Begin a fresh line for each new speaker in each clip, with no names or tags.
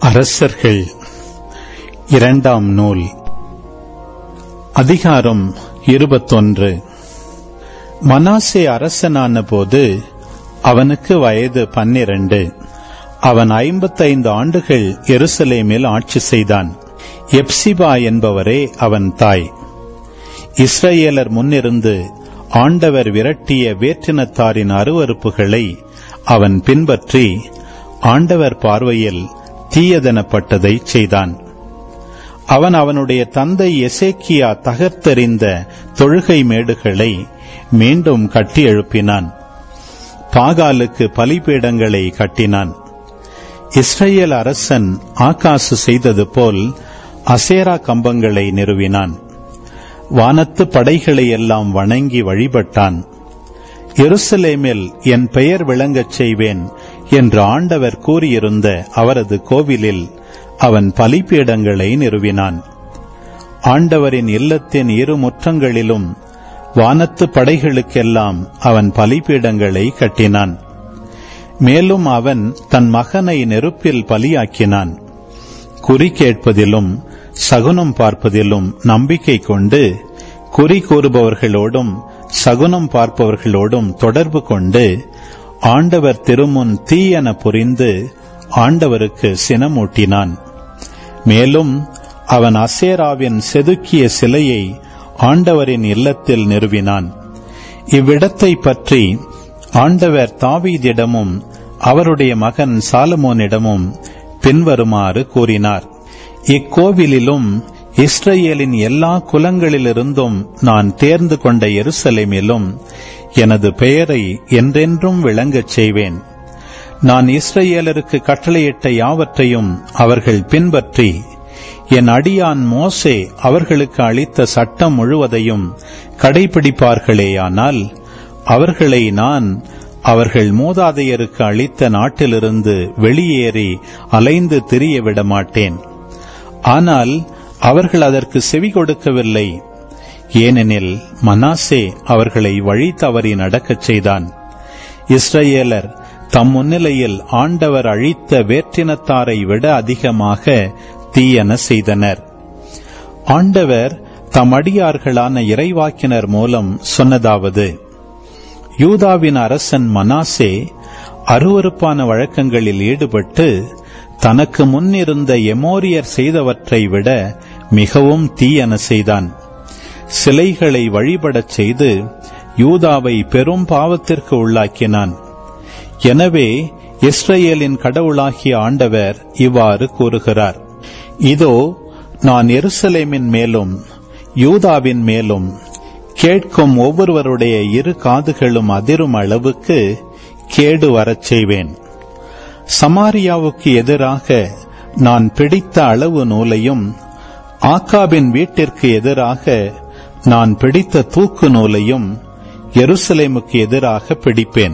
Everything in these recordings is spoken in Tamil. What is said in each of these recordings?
அரசர்கள் இரண்டாம் நூல் அதிகாரம் இருபத்தொன்று மனாசே அரசனான போது அவனுக்கு வயது பன்னிரண்டு அவன் ஐம்பத்தைந்து ஆண்டுகள் எருசலேமில் ஆட்சி செய்தான் எப்சிபா என்பவரே அவன் தாய் இஸ்ரேலர் முன்னிருந்து ஆண்டவர் விரட்டிய வேற்றினத்தாரின் அருவறுப்புகளை அவன் பின்பற்றி ஆண்டவர் பார்வையில் தீயதெனப்பட்டதை செய்தான் அவன் அவனுடைய தந்தை எசேக்கியா தகர்த்தெறிந்த தொழுகை மேடுகளை மீண்டும் கட்டி எழுப்பினான் பாகாலுக்கு பலிபீடங்களை கட்டினான் இஸ்ரேல் அரசன் ஆகாசு செய்தது போல் அசேரா கம்பங்களை நிறுவினான் வானத்து படைகளை எல்லாம் வணங்கி வழிபட்டான் எருசலேமில் என் பெயர் விளங்கச் செய்வேன் என்று ஆண்டவர் கூறியிருந்த அவரது கோவிலில் அவன் பலிபீடங்களை நிறுவினான் ஆண்டவரின் இல்லத்தின் இரு முற்றங்களிலும் வானத்து படைகளுக்கெல்லாம் அவன் பலிபீடங்களை கட்டினான் மேலும் அவன் தன் மகனை நெருப்பில் பலியாக்கினான் குறி கேட்பதிலும் சகுனம் பார்ப்பதிலும் நம்பிக்கை கொண்டு குறி கூறுபவர்களோடும் சகுனம் பார்ப்பவர்களோடும் தொடர்பு கொண்டு ஆண்டவர் திருமுன் தீயென புரிந்து ஆண்டவருக்கு சினமூட்டினான் மேலும் அவன் அசேராவின் செதுக்கிய சிலையை ஆண்டவரின் இல்லத்தில் நிறுவினான் இவ்விடத்தை பற்றி ஆண்டவர் தாவீதிடமும் அவருடைய மகன் சாலமோனிடமும் பின்வருமாறு கூறினார் இக்கோவிலிலும் இஸ்ரேலின் எல்லா குலங்களிலிருந்தும் நான் தேர்ந்து கொண்ட எருசலேமிலும் எனது பெயரை என்றென்றும் விளங்கச் செய்வேன் நான் இஸ்ரேலருக்கு கட்டளையிட்ட யாவற்றையும் அவர்கள் பின்பற்றி என் அடியான் மோசே அவர்களுக்கு அளித்த சட்டம் முழுவதையும் கடைபிடிப்பார்களேயானால் அவர்களை நான் அவர்கள் மூதாதையருக்கு அளித்த நாட்டிலிருந்து வெளியேறி அலைந்து திரிய விட மாட்டேன் ஆனால் அவர்கள் அதற்கு செவி கொடுக்கவில்லை ஏனெனில் மனாசே அவர்களை வழி தவறி நடக்கச் செய்தான் இஸ்ரேலர் தம் முன்னிலையில் ஆண்டவர் அழித்த வேற்றினத்தாரை விட அதிகமாக தீயன செய்தனர் ஆண்டவர் தம் அடியார்களான இறைவாக்கினர் மூலம் சொன்னதாவது யூதாவின் அரசன் மனாசே அருவறுப்பான வழக்கங்களில் ஈடுபட்டு தனக்கு முன்னிருந்த எமோரியர் செய்தவற்றை விட மிகவும் தீயன செய்தான் சிலைகளை வழிபடச் செய்து யூதாவை பெரும் பாவத்திற்கு உள்ளாக்கினான் எனவே இஸ்ரேலின் கடவுளாகிய ஆண்டவர் இவ்வாறு கூறுகிறார் இதோ நான் எருசலேமின் மேலும் யூதாவின் மேலும் கேட்கும் ஒவ்வொருவருடைய இரு காதுகளும் அதிரும் அளவுக்கு கேடு வரச் செய்வேன் சமாரியாவுக்கு எதிராக நான் பிடித்த அளவு நூலையும் ஆக்காபின் வீட்டிற்கு எதிராக நான் பிடித்த தூக்கு நூலையும் எருசலேமுக்கு எதிராக பிடிப்பேன்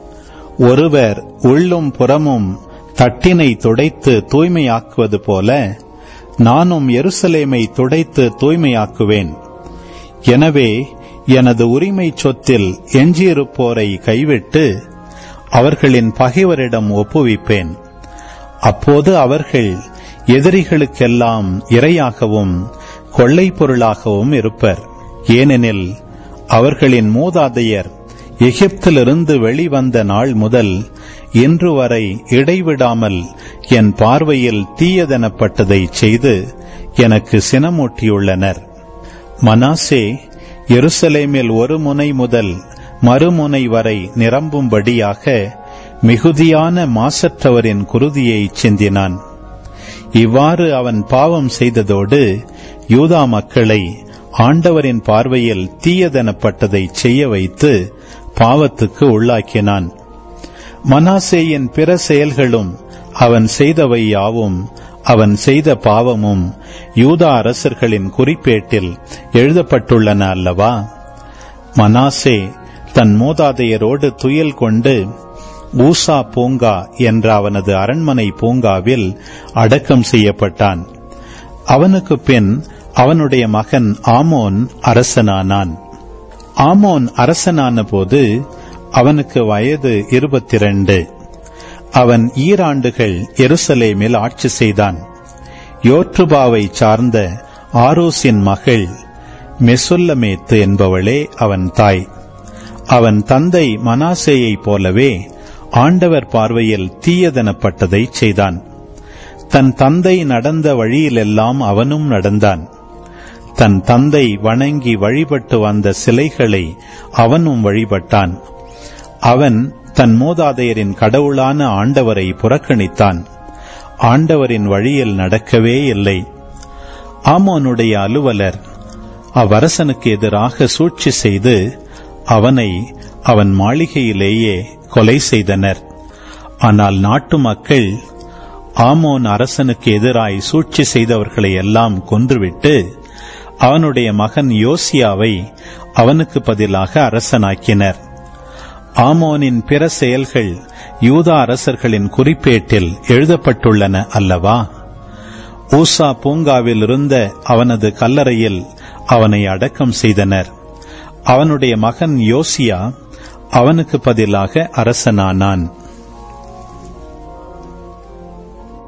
ஒருவர் உள்ளும் புறமும் தட்டினை துடைத்து தூய்மையாக்குவது போல நானும் எருசலேமை துடைத்து தூய்மையாக்குவேன் எனவே எனது உரிமை சொத்தில் எஞ்சியிருப்போரை கைவிட்டு அவர்களின் பகைவரிடம் ஒப்புவிப்பேன் அப்போது அவர்கள் எதிரிகளுக்கெல்லாம் இரையாகவும் கொள்ளை பொருளாகவும் இருப்பர் ஏனெனில் அவர்களின் மூதாதையர் எகிப்திலிருந்து வெளிவந்த நாள் முதல் இன்று வரை இடைவிடாமல் என் பார்வையில் தீயதெனப்பட்டதை செய்து எனக்கு சினமூட்டியுள்ளனர் மனாசே எருசலேமில் ஒரு முனை முதல் மறுமுனை வரை நிரம்பும்படியாக மிகுதியான மாசற்றவரின் குருதியை சிந்தினான் இவ்வாறு அவன் பாவம் செய்ததோடு யூதா மக்களை ஆண்டவரின் பார்வையில் தீயதெனப்பட்டதை செய்ய வைத்து பாவத்துக்கு உள்ளாக்கினான் மனாசேயின் பிற செயல்களும் அவன் செய்தவை யாவும் அவன் செய்த பாவமும் யூதா அரசர்களின் குறிப்பேட்டில் எழுதப்பட்டுள்ளன அல்லவா மனாசே தன் மூதாதையரோடு துயில் கொண்டு ஊசா பூங்கா என்ற அவனது அரண்மனை பூங்காவில் அடக்கம் செய்யப்பட்டான் அவனுக்கு பின் அவனுடைய மகன் ஆமோன் அரசனானான் ஆமோன் அரசனான போது அவனுக்கு வயது இருபத்தி இரண்டு அவன் ஈராண்டுகள் எருசலேமில் ஆட்சி செய்தான் யோற்றுபாவை சார்ந்த ஆரோசின் மகள் மெசுல்லமேத்து என்பவளே அவன் தாய் அவன் தந்தை மனாசேயைப் போலவே ஆண்டவர் பார்வையில் தீயதனப்பட்டதை செய்தான் தன் தந்தை நடந்த வழியிலெல்லாம் அவனும் நடந்தான் தன் தந்தை வணங்கி வழிபட்டு வந்த சிலைகளை அவனும் வழிபட்டான் அவன் தன் மூதாதையரின் கடவுளான ஆண்டவரை புறக்கணித்தான் ஆண்டவரின் வழியில் நடக்கவே இல்லை ஆமோனுடைய அலுவலர் அவ்வரசனுக்கு எதிராக சூழ்ச்சி செய்து அவனை அவன் மாளிகையிலேயே கொலை செய்தனர் ஆனால் நாட்டு மக்கள் ஆமோன் அரசனுக்கு எதிராய் சூழ்ச்சி செய்தவர்களை எல்லாம் கொன்றுவிட்டு அவனுடைய மகன் யோசியாவை அவனுக்கு பதிலாக அரசனாக்கினர் ஆமோனின் பிற செயல்கள் யூதா அரசர்களின் குறிப்பேட்டில் எழுதப்பட்டுள்ளன அல்லவா ஊசா பூங்காவில் இருந்த அவனது கல்லறையில் அவனை அடக்கம் செய்தனர் அவனுடைய மகன் யோசியா அவனுக்கு பதிலாக அரசனானான்